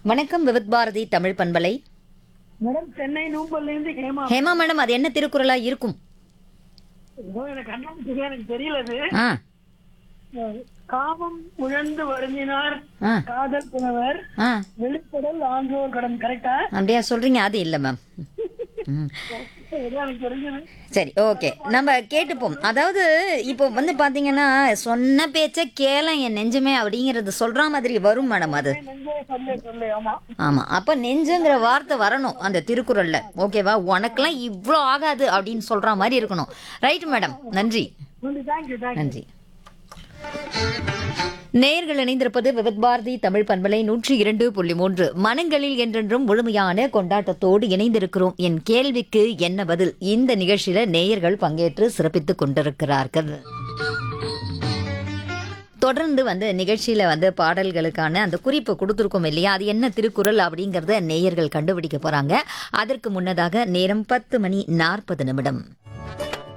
வணக்கம் விவித் பாரதி தமிழ் பண்பலை மேடம் சென்னை நூம்பல்ல இருந்து ஹேமா ஹேமா மேடம் அது என்ன திருக்குறளா இருக்கும் ஏதோ எனக்கு கண்ணாடி எனக்கு தெரியல அது ஆ காமம் உழந்து வருந்தினார் ஆ காதல் புனவர் ஆ வெளிப்படல் ஆன்றோர் கடன் கரெக்டா அப்படியா சொல்றீங்க அது இல்லை மேம் ம் ஏதோ எனக்கு தெரிஞ்சது சரி ஓகே நம்ம கேட்டுப்போம் அதாவது இப்போ வந்து பாத்தீங்கன்னா சொன்ன பேச்ச கேள என் நெஞ்சமே அப்படிங்கிறது சொல்ற மாதிரி வரும் மேடம் அது நெஞ்சே சொல்லு சொல்லு ஆமா ஆமா அப்ப நெஞ்சுங்கிற வார்த்தை வரணும் அந்த திருக்குறள்ல ஓகேவா உனக்கெல்லாம் இவ்வளோ ஆகாது அப்படின்னு சொல்ற மாதிரி இருக்கணும் ரைட் மேடம் நன்றி தேங்க்யூ தேங்க்யூ நன்றி நேயர்கள் இணைந்திருப்பது விவித் பாரதி தமிழ் பண்பலை நூற்றி இரண்டு புள்ளி மூன்று மனங்களில் என்றென்றும் முழுமையான கொண்டாட்டத்தோடு இணைந்திருக்கிறோம் என் கேள்விக்கு என்ன பதில் இந்த நிகழ்ச்சியில நேயர்கள் பங்கேற்று சிறப்பித்துக் கொண்டிருக்கிறார்கள் தொடர்ந்து வந்து நிகழ்ச்சியில வந்து பாடல்களுக்கான அந்த குறிப்பு கொடுத்துருக்கோம் இல்லையா அது என்ன திருக்குறள் அப்படிங்கறத நேயர்கள் கண்டுபிடிக்க போறாங்க அதற்கு முன்னதாக நேரம் பத்து மணி நாற்பது நிமிடம்